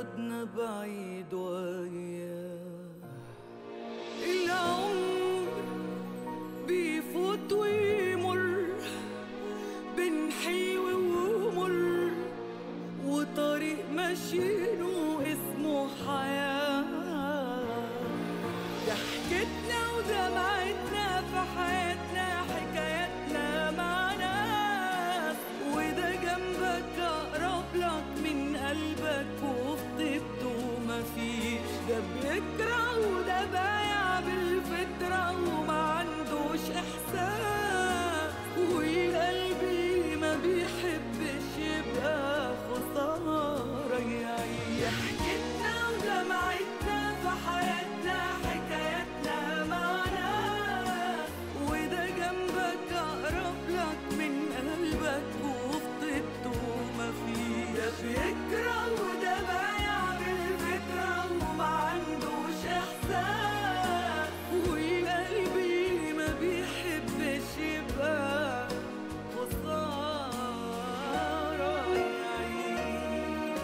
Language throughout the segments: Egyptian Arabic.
بعدنا بعيد وياه العمر بيفوت ويمر بين حلو ومر وطريق ماشيينه اسمه حياة ضحكتنا ودمعتنا في حياتنا حكاياتنا مع ناس وده جنبك أقرب لك من قلبك وفي طيبته مفيش ده بيكره وده بايع بالفطرة وما عندوش إحساس وقلبي ما بيحبش يبقى خسارة يعيش ضحكتنا ودمعتنا في حياتنا حكاياتنا مع ناس وده جنبك أقرب لك من قلبك وفي طيبته مفيش ده بيكره وده بايع بالفكرة وما عندوش إحساس وقلبي ما بيحبش يبقى خسارة يعيش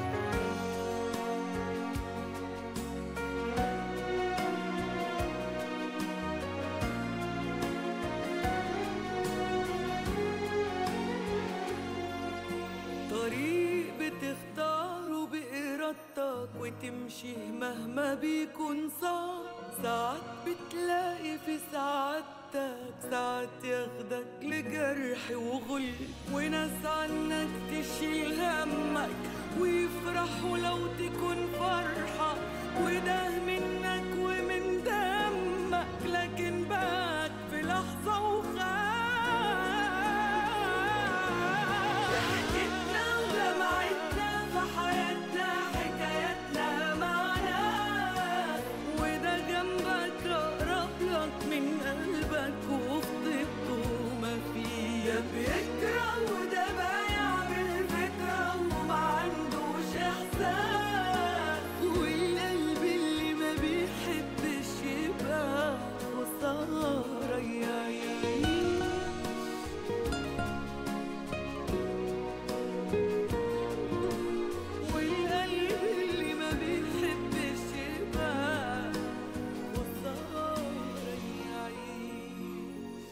طريق بتختاره بإرادتك وتمشي مهما بيكون صعب ساعات بتلاقي في سعادتك ساعات ياخدك لجرح وغل وناس عنك تشيل همك ويفرحوا لو تكون فرحة وده منك ومن دمك لكن بات في لحظة وخاف ضحكتنا ودمعتنا في حياتنا حكاياتنا مع ناس وده جنبك أقرب لك من قلبك وفي طيبته مفيش ده بيكره وده بايع بالفكرة وما عندوش إحساس والقلب اللي ما بيحبش يبقى خسارة يعيش والقلب اللي ما بيحبش يبقى خسارة يعيش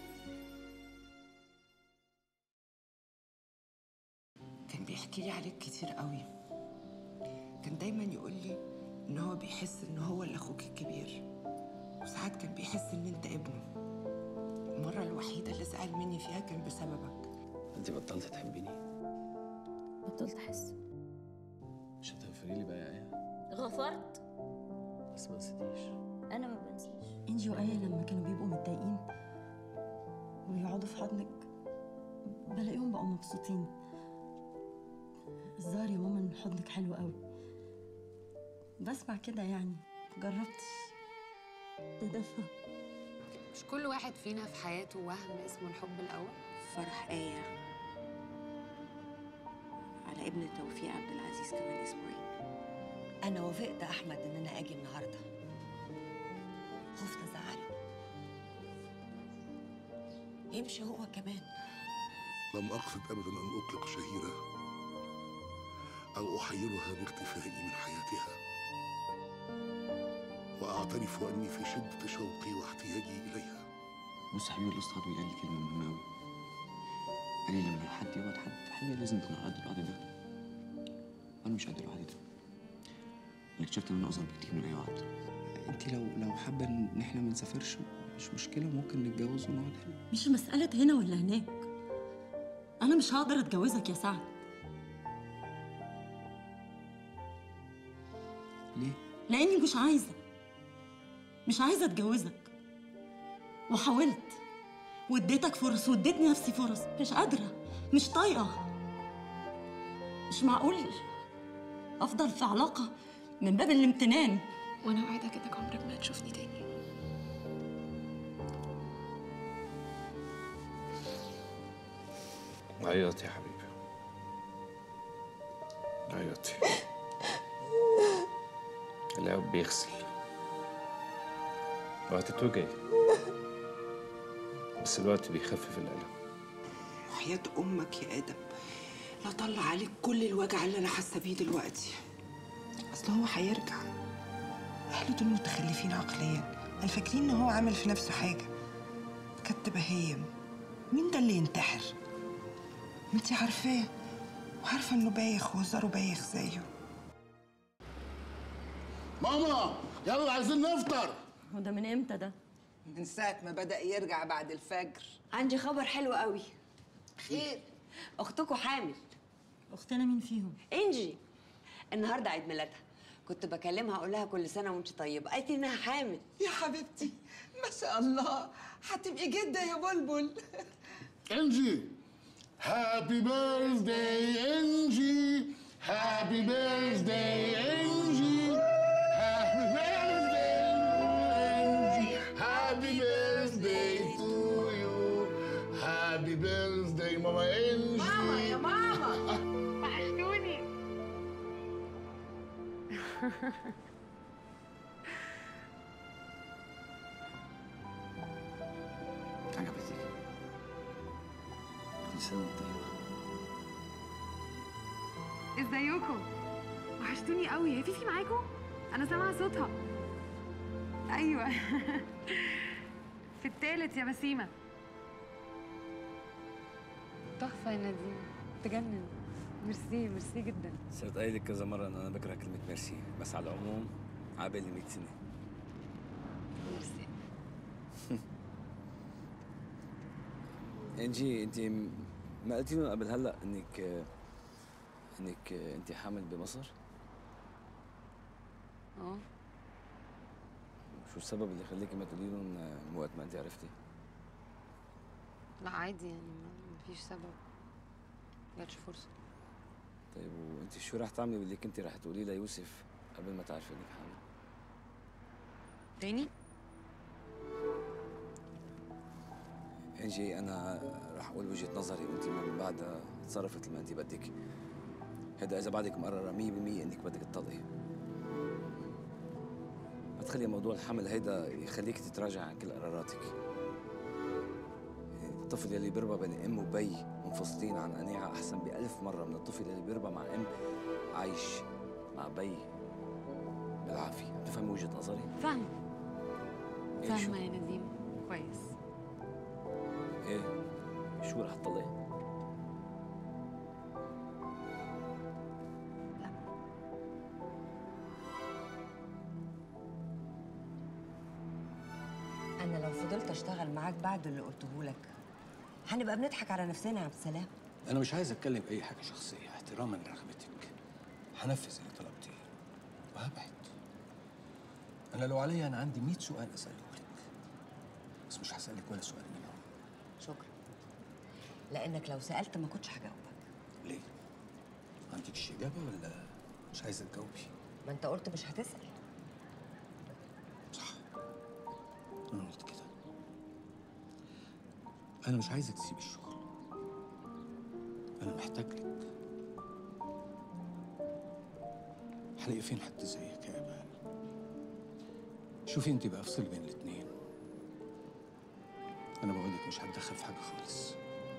كان بيحكي لي عليك كتير قوي كان دايما يقول لي ان هو بيحس ان هو اللي اخوك الكبير وساعات كان بيحس ان انت ابنه المرة الوحيدة اللي زعل مني فيها كان بسببك انت بطلت تحبيني بطلت احس مش هتغفري لي بقى يا ايه غفرت بس ما نسيتيش انا ما بنساش انجي وآية لما كانوا بيبقوا متضايقين ويقعدوا في حضنك بلاقيهم بقوا مبسوطين الظاهر يا ماما ان حضنك حلو قوي بسمع كده يعني مجربتش تدفى مش كل واحد فينا في حياته وهم اسمه الحب الأول فرح آية على ابن توفيق عبد العزيز كمان اسبوعين أنا وافقت أحمد إن أنا أجي النهاردة خفت أزعله يمشي هو كمان لم أقصد أبدا أن أطلق شهيرة أو أحيلها باختفائي من حياتها وأعترف أني في شدة شوقي واحتياجي إليها بص يا حبيبي الاستاذ قال لي كلمه مهمه قوي قال لي لما حد يقعد حد في حاجه لازم تكون على قد الوعد ده وانا مش قد الوعد ده اللي اكتشفت ان انا اصغر بكتير من اي وعد انت لو لو حابه ان احنا ما نسافرش مش مشكله ممكن نتجوز ونقعد هنا مش مسألة هنا ولا هناك أنا مش هقدر أتجوزك يا سعد ليه لأني مش عايزة مش عايزة أتجوزك وحاولت واديتك فرص واديت نفسي فرص مش قادرة مش طايقة مش معقول أفضل في علاقة من باب الامتنان وانا اوعدك انك عمرك ما هتشوفني تاني عيطي يا حبيبي عيطي العيب بيغسل وهتتوجعي بس الوقت بيخفف الألم وحياة أمك يا آدم لا طلع عليك كل الوجع اللي أنا حاسة بيه دلوقتي اصل هو هيرجع اهله دول متخلفين عقليا قال فاكرين ان هو عامل في نفسه حاجه كت بهيم مين ده اللي ينتحر ما انتي عارفاه وعارفه انه بايخ وهزاره بايخ زيه ماما يلا عايزين نفطر وده من امتى ده؟ من ساعة ما بدأ يرجع بعد الفجر عندي خبر حلو قوي خير اختكم حامل اختنا مين فيهم؟ انجي النهارده عيد ميلادها كنت بكلمها اقول لها كل سنه وانت طيبه قالت لي انها حامل يا حبيبتي ما شاء الله هتبقي جدة يا بلبل انجي هابي بيرثداي انجي هابي بيرثداي انجي هابي بيرثداي انجي هابي بيرثداي تو يو هابي بيرثداي ماما انجي ماما يا ماما وحشتوني عجبتك كل سنة وانت طيبة ازيكم وحشتوني قوي هي فيفي معاكم انا سامعه صوتها ايوه في التالت يا بسيمه تحفه يا نادين تجنن ميرسي ميرسي جدا صرت قايل لك كذا مرة إن أنا بكره كلمة ميرسي بس على العموم عابل لي 100 سنة ميرسي انجي أنت م- ما قلتي لهم قبل هلا إنك إنك أنت حامل بمصر؟ اه شو السبب اللي يخليكي ما تقولي لهم من وقت ما أنت عرفتي؟ لا عادي يعني ما فيش سبب جاتش فرصه طيب وأنت شو رح تعملي باللي كنتي رح تقوليه ليوسف قبل ما تعرفي إنك حامل؟ تاني انجي انا رح اقول وجهه نظري وانت من بعدها تصرفي مثل ما انت بدك هذا اذا بعدك مقرره 100% انك بدك تطلقي ما تخلي موضوع الحمل هيدا يخليك تتراجع عن كل قراراتك الطفل يلي بيربى بين ام وبي منفصلين عن قناعه احسن بألف مره من الطفل يلي بيربى مع ام عايش مع بي بالعافيه بتفهم وجهه نظري فاهمه إيه شو؟ فاهمه يا نديم كويس ايه شو رح تطلقي انا لو فضلت اشتغل معاك بعد اللي قلته لك هنبقى بنضحك على نفسنا يا عبد السلام أنا مش عايز أتكلم أي حاجة شخصية احتراما لرغبتك هنفذ اللي طلبتيه وهبعد أنا لو عليا أنا عندي 100 سؤال أسأله لك بس مش هسألك ولا سؤال منهم شكرا لانك لو سالت ما كنتش هجاوبك ليه؟ ما عندكش إجابة ولا مش عايزة تجاوبي؟ ما انت قلت مش هتسال أنا قلت كده أنا مش عايزك تسيب الشغل أنا محتاج لك هلاقي فين حد زيك يا إيمان شوفي أنت بقى افصلي بين الاتنين أنا بقولك مش هتدخل في حاجة خالص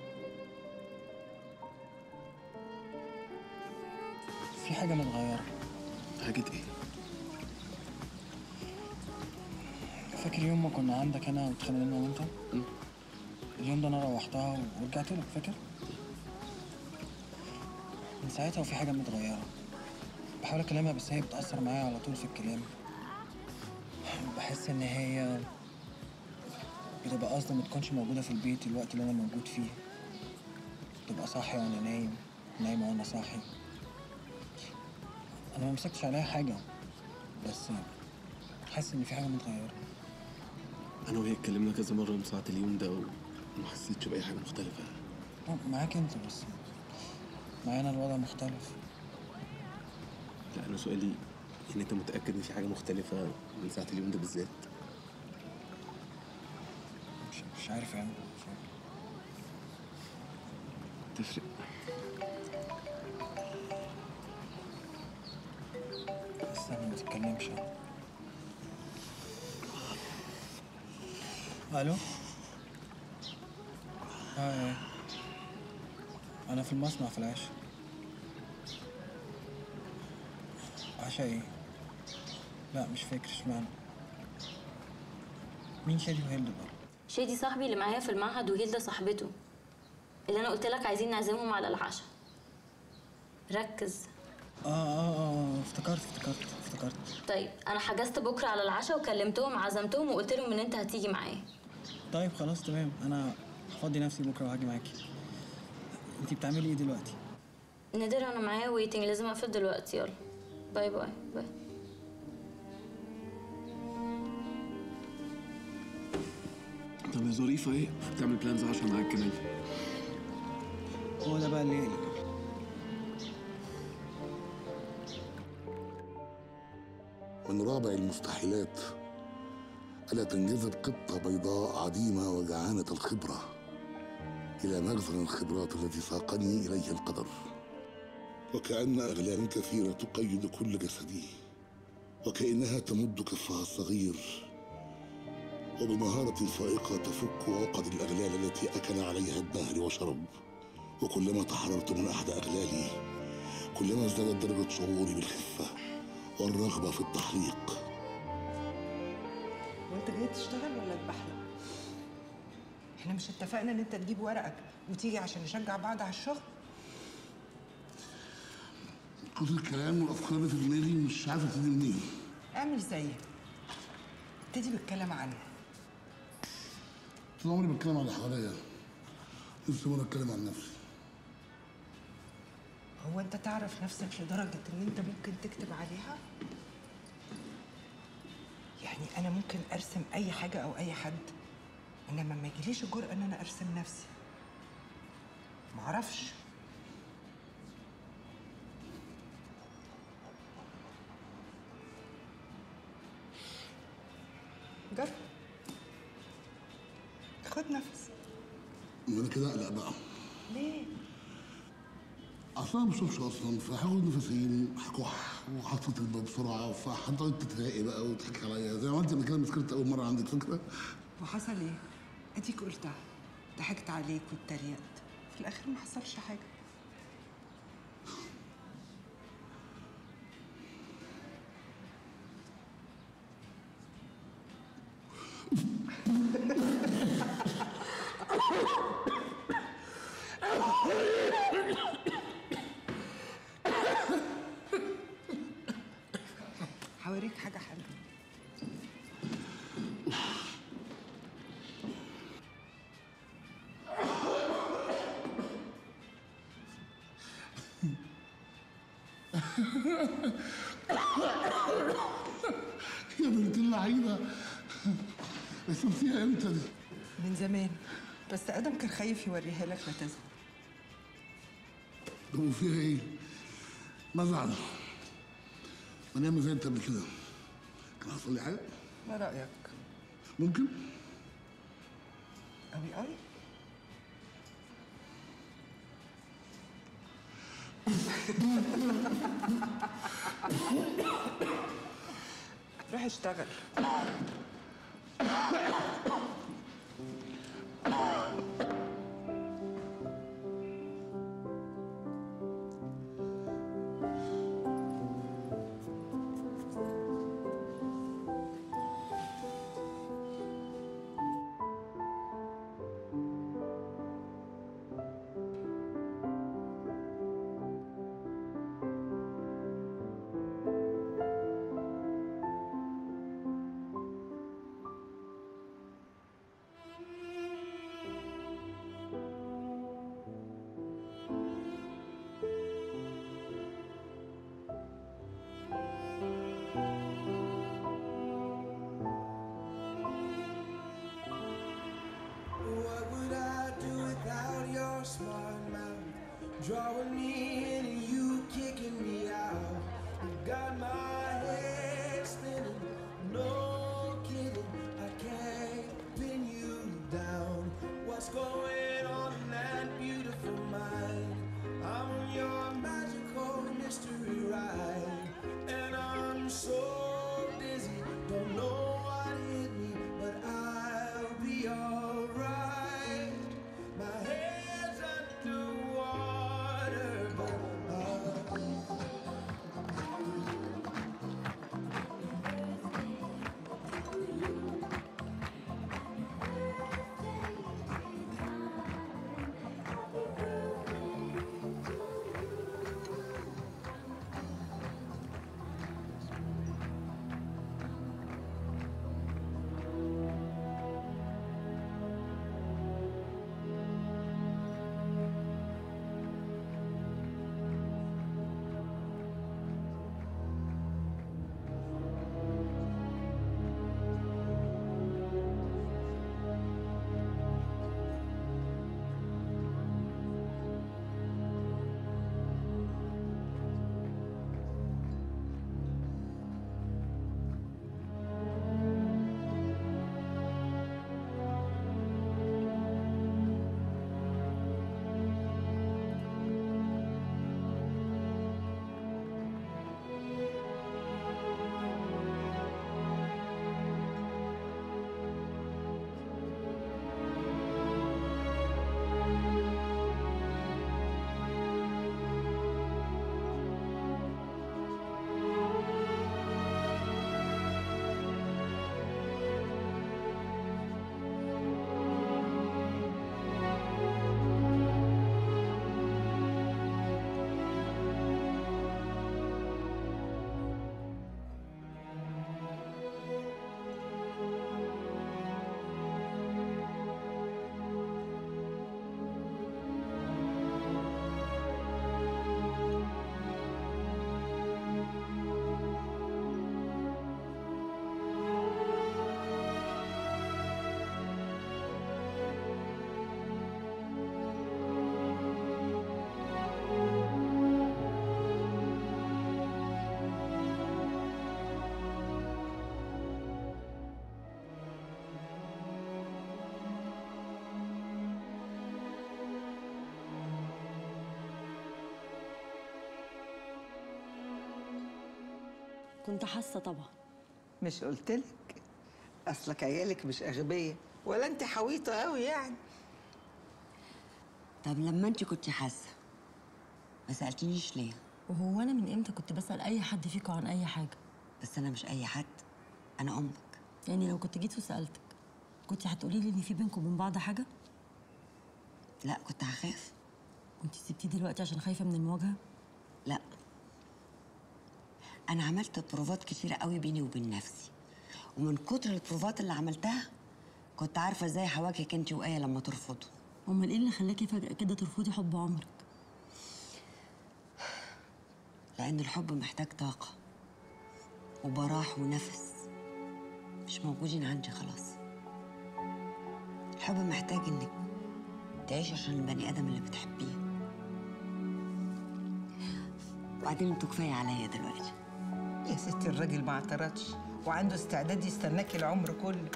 في حاجة متغيرة حاجة إيه؟ فاكر يوم ما كنا عندك هنا واتخانقنا انا وانت؟ اليوم ده انا روحتها ورجعت لك فاكر؟ من ساعتها وفي حاجة متغيرة بحاول اكلمها بس هي بتأثر معايا على طول في الكلام بحس ان هي بتبقى قصدها ما تكونش موجودة في البيت الوقت اللي انا موجود فيه تبقى صاحية وانا نايم نايمة وانا صاحي انا ما مسكتش عليها حاجة بس حاسس ان في حاجة متغيرة انا وهي اتكلمنا كذا مره من ساعه اليوم ده وما حسيتش باي حاجه مختلفه آه، معاك انت بس معايا انا الوضع مختلف لا انا سؤالي ان انت متاكد ان في حاجه مختلفه من ساعه اليوم ده بالذات مش, مش عارف يعني مش عارف. تفرق استنى ما تتكلمش الو اه ايه انا في المصنع في العشاء عشاء ايه لا مش فاكر اشمعنى مين شادي وهيلدا دول شادي صاحبي اللي معايا في المعهد وهيلدا صاحبته اللي انا قلت لك عايزين نعزمهم على العشاء ركز اه اه اه افتكرت افتكرت افتكرت طيب انا حجزت بكره على العشاء وكلمتهم عزمتهم وقلت لهم ان انت هتيجي معايا طيب خلاص تمام انا هفضي نفسي بكره وهاجي معاكي انتي بتعملي ايه دلوقتي نادر انا معايا ويتنج لازم اقفل دلوقتي يلا باي باي باي طب يا ظريفه ايه بتعمل بلانز عشان معاك كمان هو ده بقى اللي يقلق من رابع المستحيلات ألا تنجذب قطة بيضاء عديمة وجعانة الخبرة إلى مخزن الخبرات الذي ساقني إليه القدر وكأن أغلال كثيرة تقيد كل جسدي وكأنها تمد كفها الصغير وبمهارة فائقة تفك عقد الأغلال التي أكل عليها الدهر وشرب وكلما تحررت من أحد أغلالي كلما ازدادت درجة شعوري بالخفة والرغبة في التحليق وانت جاي تشتغل ولا تبحلق؟ احنا مش اتفقنا ان انت تجيب ورقك وتيجي عشان نشجع بعض على الشغل؟ كل الكلام والأفكار اللي في دماغي مش عارفة تيجي منين اعمل زيي ابتدي بالكلام عنه طول عمري بتكلم عن اللي حواليا نفسي مرة أتكلم عن نفسي هو انت تعرف نفسك لدرجة ان انت ممكن تكتب عليها؟ يعني انا ممكن ارسم اي حاجة او اي حد انما ما يجيليش الجرأة ان انا ارسم نفسي معرفش جرب خد نفس ما أنا كده أقلق بقى ليه؟ أصلا ما بشوفش أصلا فهاخد نفسين هكح وحطيت الباب بسرعة فحضرتك تتراقي بقى وتضحك عليا زي ما عملت قبل كده مسكرت أول مرة عندك فكرة وحصل ايه؟ اديك قلتها ضحكت عليك واتريقت في الاخر ما حصلش حاجه هوريك حاجه حلوه يا بنت اللعيبة رسمتيها امتى دي؟ من زمان بس ادم كان خايف يوريها لك لا تزعل طب وفيها ايه؟ ما زعل ما انا زي انت قبل كده كان حصل لي حاجة؟ ما رايك ممكن؟ قوي قوي روح اشتغل كنت حاسه طبعا مش قلتلك اصلك عيالك مش اغبياء ولا انت حويطه قوي يعني طب لما انت كنت حاسه ما سالتنيش ليه وهو انا من امتى كنت بسال اي حد فيكم عن اي حاجه بس انا مش اي حد انا امك يعني لو كنت جيت وسالتك كنت هتقولي لي ان في بينكم وبين بعض حاجه لا كنت هخاف كنت سبتيه دلوقتي عشان خايفه من المواجهه لا انا عملت بروفات كتيره قوي بيني وبين نفسي ومن كتر البروفات اللي عملتها كنت عارفه ازاي هواجهك انت وايه لما ترفضوا امال ايه اللي خلاكي فجاه كده ترفضي حب عمرك لان الحب محتاج طاقه وبراح ونفس مش موجودين عندي خلاص الحب محتاج انك تعيش عشان البني ادم اللي بتحبيه وبعدين انتوا كفايه عليا دلوقتي يا ستي الراجل ما اعترضش وعنده استعداد يستناكي العمر كله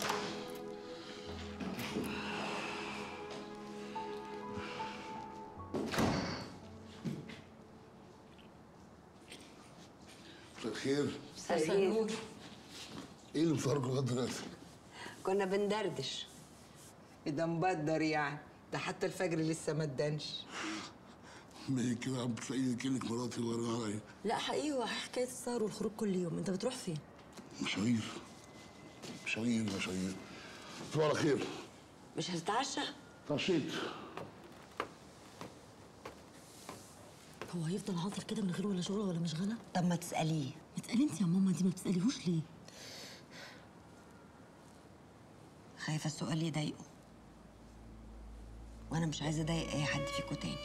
مساء الخير مساء النور ايه اللي مفرجوا لغايه دلوقتي؟ كنا بندردش ده مبدر يعني ده حتى الفجر لسه ما ادانش ما هي كده عم بتلاقيني كأنك مراتي وغيرها عليا لا حقيقي هو حكايه السهر والخروج كل يوم انت بتروح فين مشاوير مشاوير مشاوير تصبحوا على خير مش هتتعشى طشيت هو هيفضل عاطل كده من غير ولا شغل ولا مشغله طب ما تساليه ما تسالي انت يا ماما دي ما بتساليهوش ليه خايفه السؤال يضايقه وانا مش عايزه اضايق اي حد فيكم تاني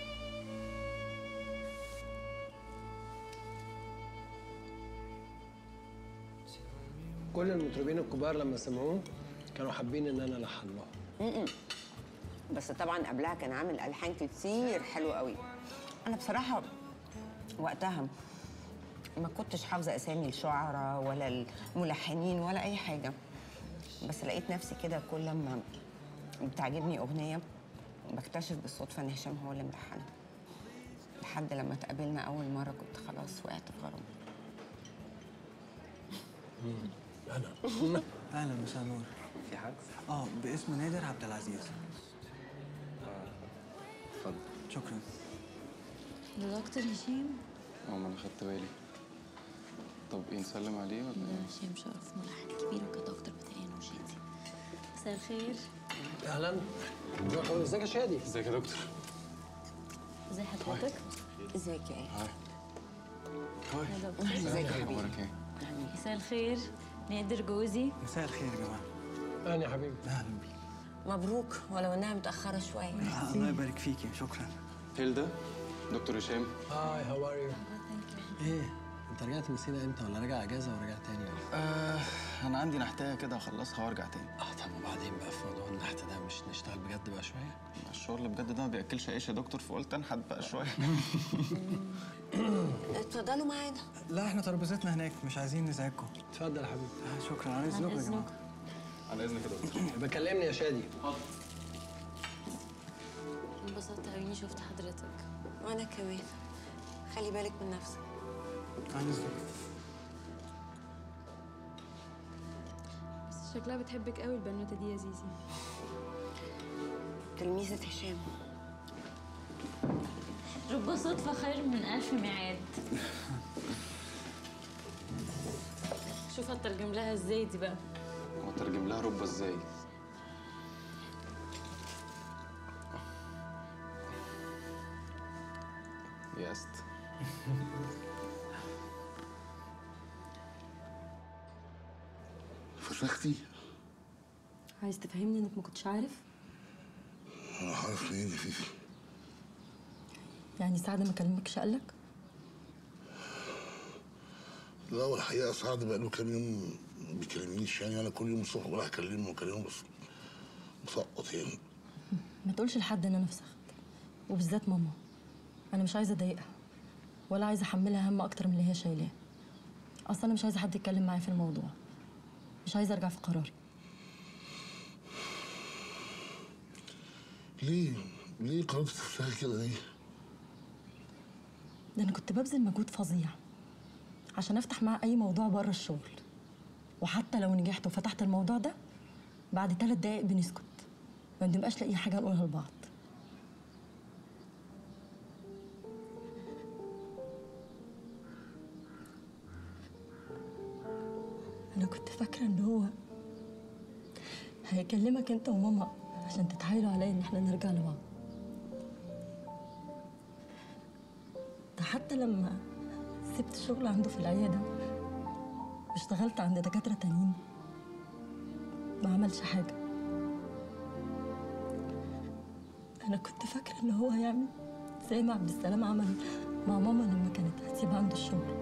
كل المطربين الكبار لما سمعوه كانوا حابين ان انا الحن لهم بس طبعا قبلها كان عامل الحان كتير حلو قوي انا بصراحه وقتها ما كنتش حافظه اسامي الشعراء ولا الملحنين ولا اي حاجه بس لقيت نفسي كده كل ما بتعجبني اغنيه بكتشف بالصدفه ان هشام هو اللي ملحنها لحد لما اتقابلنا اول مره كنت خلاص وقعت في غرام اهلا اهلا مساء النور في حاجه؟ اه باسم نادر عبد العزيز اتفضل شكرا ده دكتور هشام اه ما انا خدت بالي طب ايه نسلم عليه ولا ايه؟ هشام شرف ملحن كبير وكدكتور بتاعي انا وشادي مساء الخير اهلا ازيك يا شادي ازيك يا دكتور ازي حضرتك ازيك يا ايه هاي يا دكتور ازيك يا حبيبي اخبارك ايه؟ مساء الخير نقدر جوزي مساء الخير يا جماعه اهلا يا حبيبي اهلا بيك مبروك ولو انها متاخره شويه آه، الله يبارك فيكي شكرا هيلدا دكتور هشام هاي هاو ار يو ايه انت رجعت من سينا امتى ولا راجع اجازه ورجع تاني ولا آه انا عندي نحتايه كده اخلصها وارجع تاني اه طب وبعدين بقى في موضوع النحت ده مش نشتغل بجد بقى شويه الشغل بجد ده ما بياكلش عيش يا دكتور فقلت انحت بقى شويه اتفضلوا معانا لا احنا ترابيزتنا هناك مش عايزين نزعجكم اتفضل يا حبيبي آه شكرا على اذنكم يا جماعه على اذنك يا دكتور بكلمني يا شادي انبسطت قوي اني شفت حضرتك وانا كمان خلي بالك من نفسك على اذنك بس شكلها بتحبك قوي البنوته دي يا زيزي تلميذة هشام رب صدفة خير من ألف ميعاد شوف هترجم لها ازاي دي بقى وترجم لها ربة ازاي؟ ياست فشختي عايز تفهمني انك ما كنتش عارف انا عارف منين يا فيفي يعني سعد ما كلمكش قالك لا والحقيقه سعد بقى له كام يوم ما بيكلمنيش يعني انا كل يوم الصبح بروح اكلمه واكلمه بس مسقط يعني ما تقولش لحد ان انا فسخت وبالذات ماما انا مش عايزه اضايقها ولا عايزه احملها هم اكتر من اللي هي شايلاه اصلا انا مش عايزه حد يتكلم معايا في الموضوع مش عايزه ارجع في قراري ليه ليه قررت تفسخي كده ليه ده انا كنت ببذل مجهود فظيع عشان افتح معاه اي موضوع بره الشغل وحتى لو نجحت وفتحت الموضوع ده بعد ثلاث دقايق بنسكت ما بنبقاش لاقيين حاجه نقولها لبعض انا كنت فاكره ان هو هيكلمك انت وماما عشان تتحايلوا عليا ان احنا نرجع لبعض ده حتى لما سبت شغل عنده في العياده واشتغلت عند دكاتره تانيين ما عملش حاجه انا كنت فاكره ان هو هيعمل زي ما عبد السلام عمل مع ماما لما كانت هتسيب عنده الشغل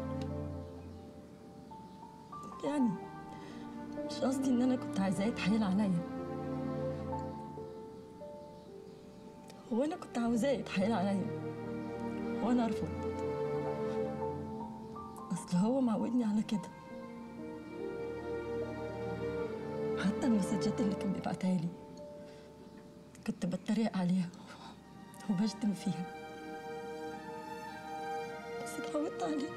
يعني مش قصدي ان انا كنت عايزاه يتحايل عليا هو انا كنت عاوزاه يتحايل عليا وانا ارفض اصل هو معودني على كده حتى المسجات اللي كان بيبعتها لي كنت بتريق عليها وبشتم فيها بس اتعودت عليه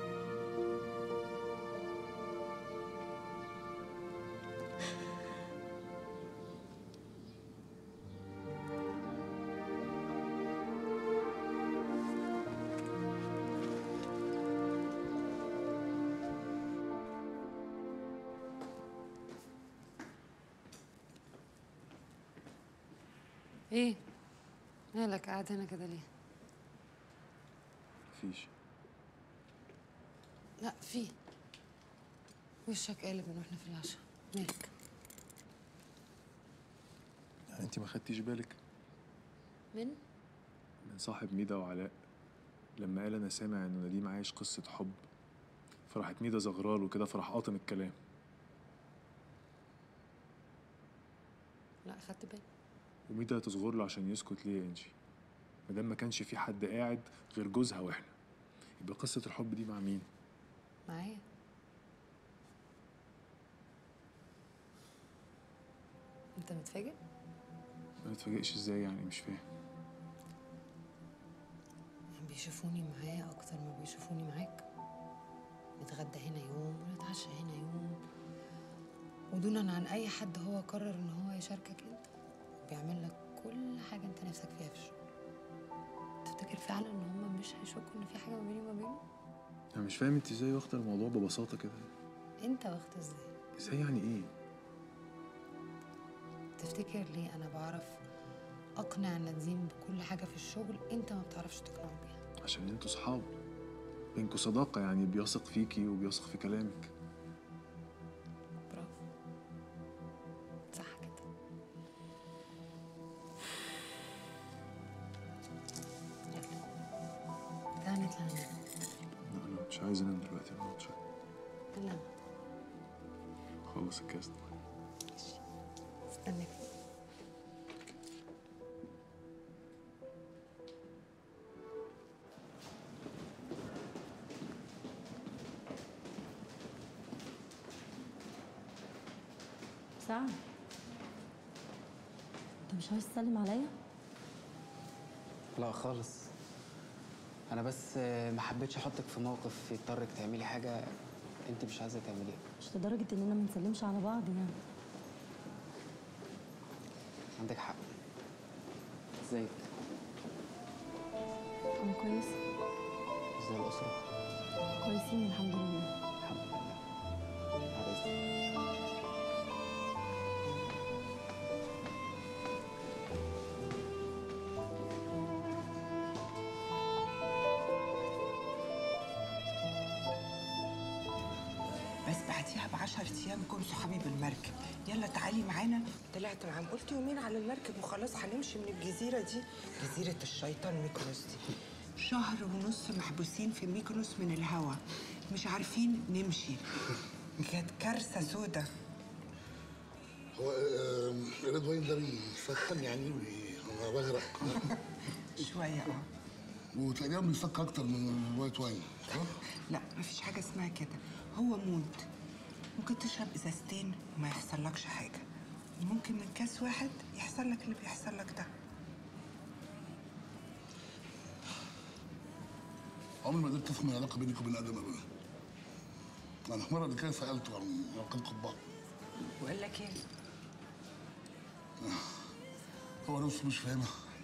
ايه مالك قاعد هنا كده ليه مفيش لا في وشك قالب من واحنا في العشاء مالك يعني انت ما خدتيش بالك من من صاحب ميدا وعلاء لما قال انا سامع ان نديم عايش قصة حب فراحت ميدا زغراله كده فراح قاطم الكلام لا خدت بالي وميدا هتصغر له عشان يسكت ليه يا انجي مادام ما كانش في حد قاعد غير جوزها واحنا يبقى قصة الحب دي مع مين؟ معايا انت متفاجئ ما تتفاجئش ازاي يعني مش فاهم بيشوفوني معاه اكتر ما بيشوفوني معاك نتغدى هنا يوم ونتعشى هنا يوم ودونا عن اي حد هو قرر ان هو يشاركك انت بيعمل لك كل حاجه انت نفسك فيها في الشغل تفتكر فعلا ان هم مش هيشكوا ان في حاجه ما بيني وما بينه انا مش فاهم انت ازاي واخده الموضوع ببساطة كده انت واخده ازاي ازاي يعني ايه؟ تفتكر ليه انا بعرف اقنع نديم بكل حاجه في الشغل انت ما بتعرفش تقنعه بيها عشان انتوا صحاب بينكوا صداقة يعني بيثق فيكي وبيثق في كلامك برافو صح كده يلا تعالى نطلع ننام لا انا مش عايز انام دلوقتي انا مش يلا خلص الكاس ده استناك سعد انت مش عايز تسلم عليا لا خالص انا بس ما حبيتش احطك في موقف يضطرك تعملي حاجه انت مش عايزه تعمليها مش لدرجه اننا ما نسلمش على بعض يعني عندك حق ازيك انا كويسه ازاي الاسره كويسين الحمد لله الحمد لله على إذنك. بس بعديها بعشر ايام جم صحابي بالمركب يلا تعالي معانا طلعت معاهم قلت يومين على المركب وخلاص هنمشي من الجزيره دي جزيره الشيطان ميكونوس دي شهر ونص محبوسين في ميكونوس من الهوا مش عارفين نمشي كانت كارثه سودة هو آه، ريد واين ده بيفتن يعني انا بغرق شويه اه وتقريبا بيفك اكتر من الوايت واين صح؟ لا مفيش حاجه اسمها كده هو مود ممكن تشرب ازازتين وما يحصلكش حاجه ممكن من كاس واحد يحصل لك اللي بيحصل لك ده عمري ما قدرت افهم العلاقه بينك وبين ادم ابدا ما انا المره اللي كانت سالته عن عقد قباء وقال لك ايه؟ هو نفسه مش فاهمها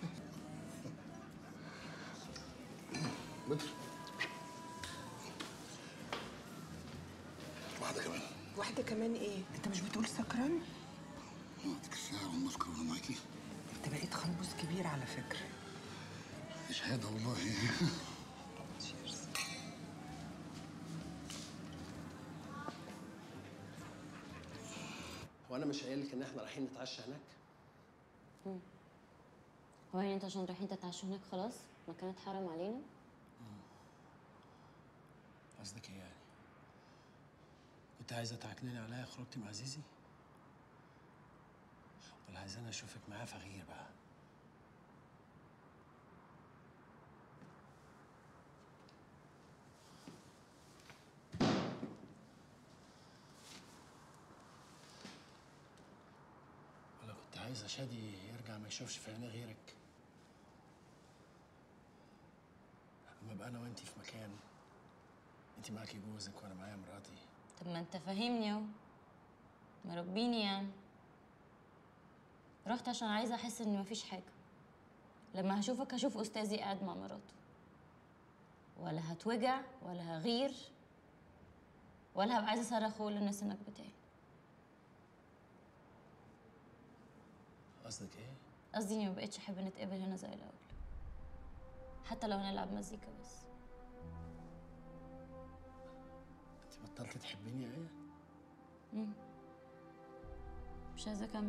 بدر واحده كمان واحدة كمان ايه؟ انت مش بتقول سكران؟ اديك الساعه والمسكر وانا معاكي انت بقيت خلبوس كبير على فكرة شهاده والله هو انا مش قايل لك ان احنا رايحين نتعشى هناك مم. هو يعني انت عشان رايحين تتعشوا هناك خلاص مكان اتحرم علينا قصدك ايه يعني كنت عايزه تعكنني عليا خروجتي مع زيزي ولا عايزاني اشوفك معاه فغير بقى ولا كنت عايزه شادي يرجع ما يشوفش في عينيه غيرك اما ابقى انا وانتي في مكان انتي معاكي جوزك وانا معايا مراتي طب ما انت فاهمني اهو مربيني يعني رحت عشان عايزه احس ان مفيش حاجه لما هشوفك هشوف استاذي قاعد مع مراته ولا هتوجع ولا هغير ولا هبقى عايزه اصرخ واقول للناس انك بتاعي قصدك ايه قصدي اني مبقتش احب نتقابل هنا زي الاول حتى لو هنلعب مزيكا بس انت بطلت تحبيني يا ايه مم. مش عايزه اكمل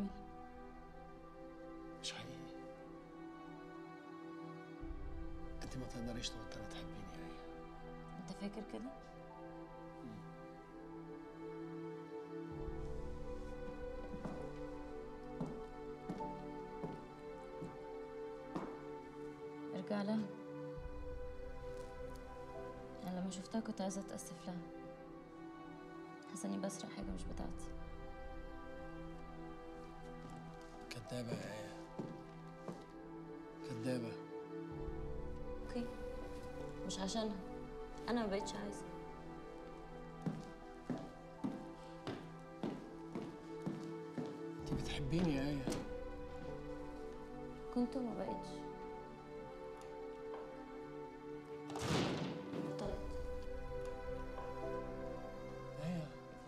مش حقيقي انت ما تقدريش تبطلي تحبيني يا ايه انت فاكر كده ارجع لها انا لما شفتها كنت عايزه اتاسف لها حاسه اني بسرق حاجه مش بتاعتي كدابه يا ايه كدابه اوكي مش عشانها انا ما بقتش عايزه انت بتحبيني يا ايه كنت وما بقتش بطلت ايه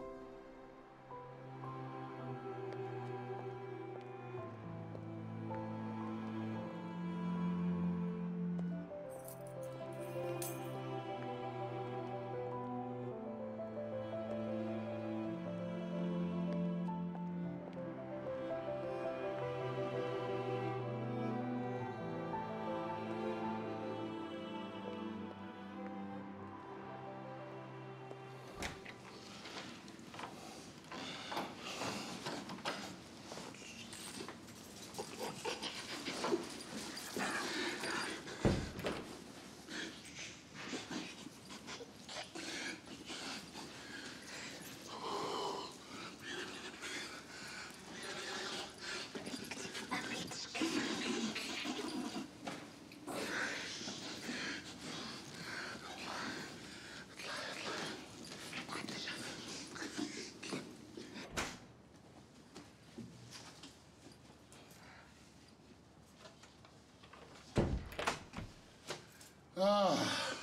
آه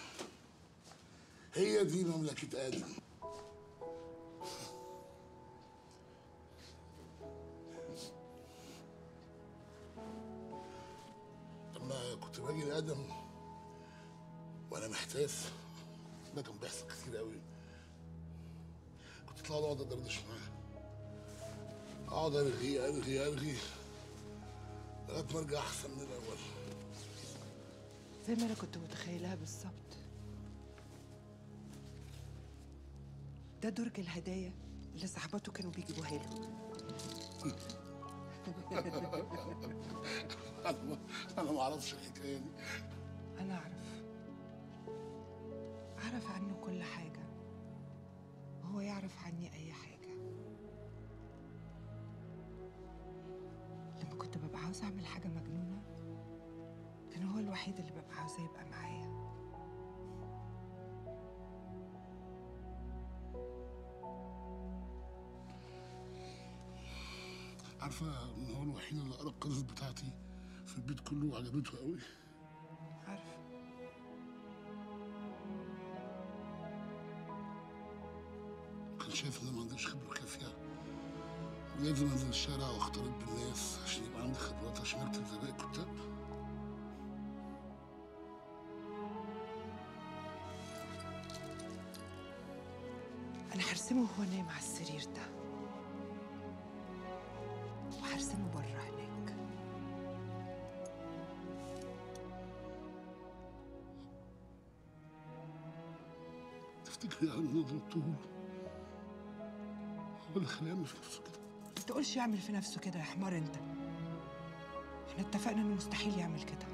هي دي مملكة آدم لما كنت باجي لآدم وأنا محتاس ده كان بيحصل كتير قوي كنت أطلع أقعد أدردش معاه أقعد أرغي أرغي أرغي لغاية ما أرجع أحسن من الأول زي ما انا كنت متخيلها بالظبط ده درج الهدايا اللي صاحباته كانوا بيجيبوها له أنا ما- أنا ما أعرفش الحكاية دي انا اعرف اعرف عنه كل حاجه وهو يعرف عني اي حاجه لما كنت ببقى عاوزه اعمل حاجه مجنونه كان هو الوحيد اللي ببقى عاوزاه يبقى معايا عارفة إن هو الوحيد اللي قرا القصص بتاعتي في البيت كله وعجبته قوي عارفة كان شايف إن أنا ما عنديش خبرة كافية ولازم أنزل الشارع وأختلط بالناس عشان يبقى عندي خبرات عشان أكتب زي باقي الكتاب أنا هرسمه وهو نايم على السرير ده وهرسمه بره هناك تفتكري يعني إن أنا طول هو اللي خلاني أعمل في نفسه كده ما تقولش يعمل في نفسه كده يا حمار انت احنا اتفقنا انه مستحيل يعمل كده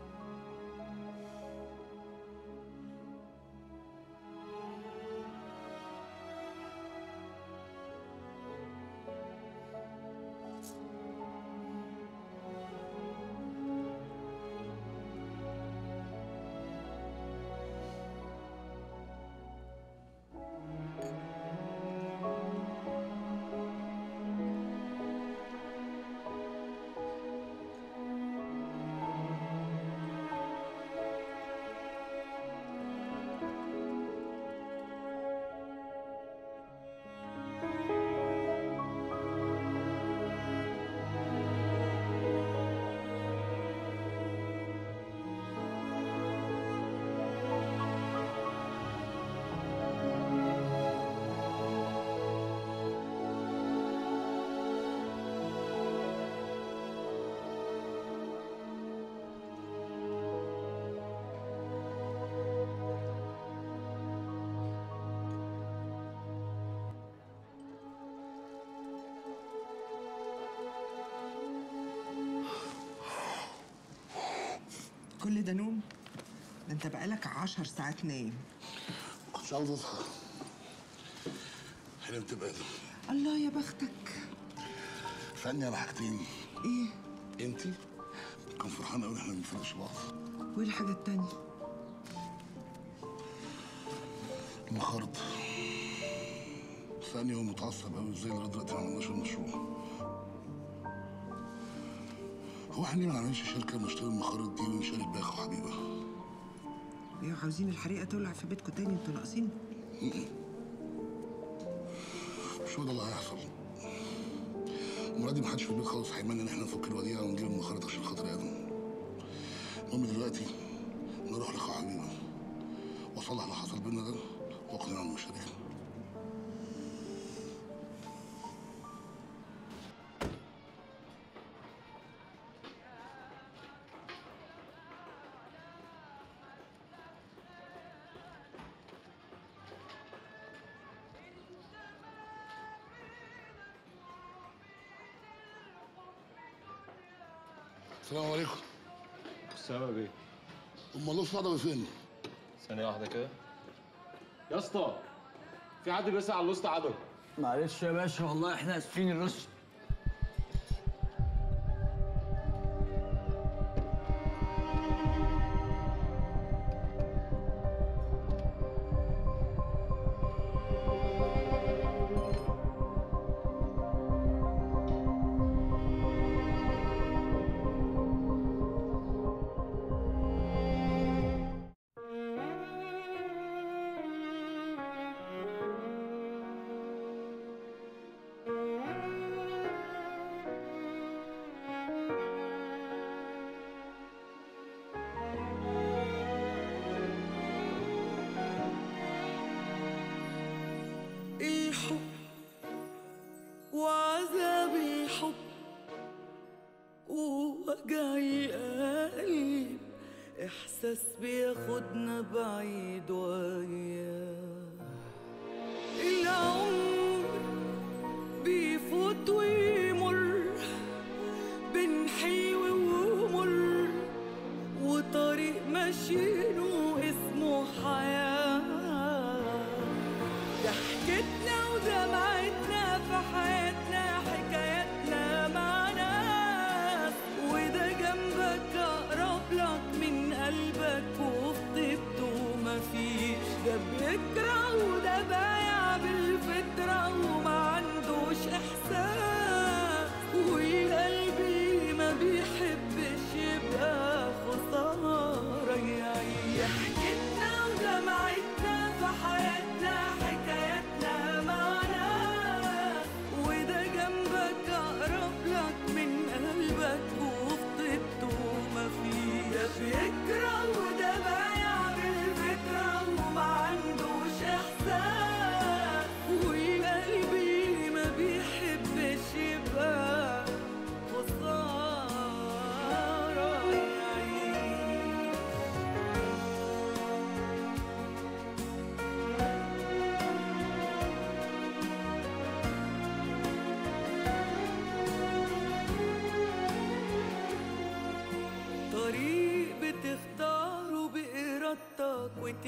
كل ده نوم ده انت بقالك عشر ساعات نايم كنتش عاوز أصحى حلمت بآدم الله يا بختك فقني على حاجتين ايه انتي كان فرحان قوي ان احنا ما بنفرقش بعض وايه الحاجة التانية المخارط فقني هو متعصب قوي ازاي لغايه دلوقتي ما عملناش المشروع هو احنا ليه ما نعملش شركه نشتري المخارط دي ونشارك بيها اخو حبيبه ايه عاوزين الحريقة تولع في بيتكم تاني انتوا ناقصين مش هو ده اللي هيحصل المره دي محدش في البيت خالص هيمنى ان احنا نفك الوديعه ونجيب المخارط عشان خاطر ادم المهم دلوقتي نروح لاخو حبيبه واصلح اللي حصل بينا ده واقنعه انه يشاركنا السلام عليكم السلام ايه امال لطفي عدوي فين؟ ثانية واحدة كده يا اسطى في حد بيسأل على الوسط عدوي معلش يا باشا والله احنا اسفين الرسل الحب وعذاب الحب ووجع القلب إحساس بياخدنا بعيد وياه العمر بيفوت ويمر بين حلو ومر وطريق ماشيينه اسمه حياه ضحكتنا ودمعتنا في حياتنا حكاياتنا مع ناس وده جنبك أقرب لك من قلبك وفي طيبته مفيش ده بيكره وده بايع بالفطرة وما عندوش إحساس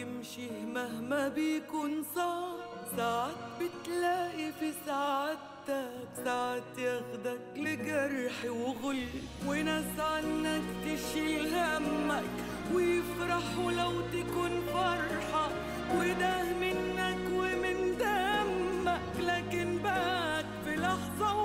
تمشي مهما بيكون صعب ساعات بتلاقي في سعادتك ساعات ياخدك لجرح وغل وناس عنك تشيل همك ويفرحوا لو تكون فرحة وده منك ومن دمك لكن بات في لحظة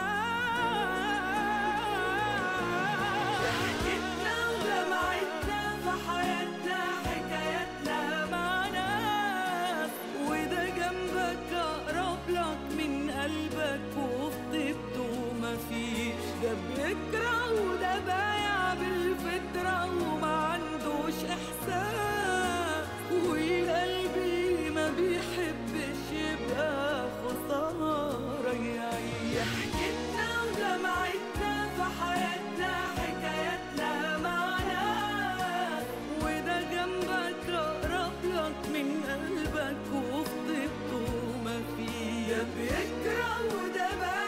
وخاف ضحكتنا ودمعتنا في حياتنا حكاياتنا مع ناس وده جنبك أقرب لك من قلبك وفي طيبته مفيش ده بيكره وده بايع بالفطرة وما عندوش إحساس وقلبي ما بيحبش يبقى خسارة يعيش ضحكتنا ودمعتنا في حياتنا حكاياتنا مع ناس وده جنبك أقرب لك من قلبك وفي طيبته مفيش ده بيكره وده بايع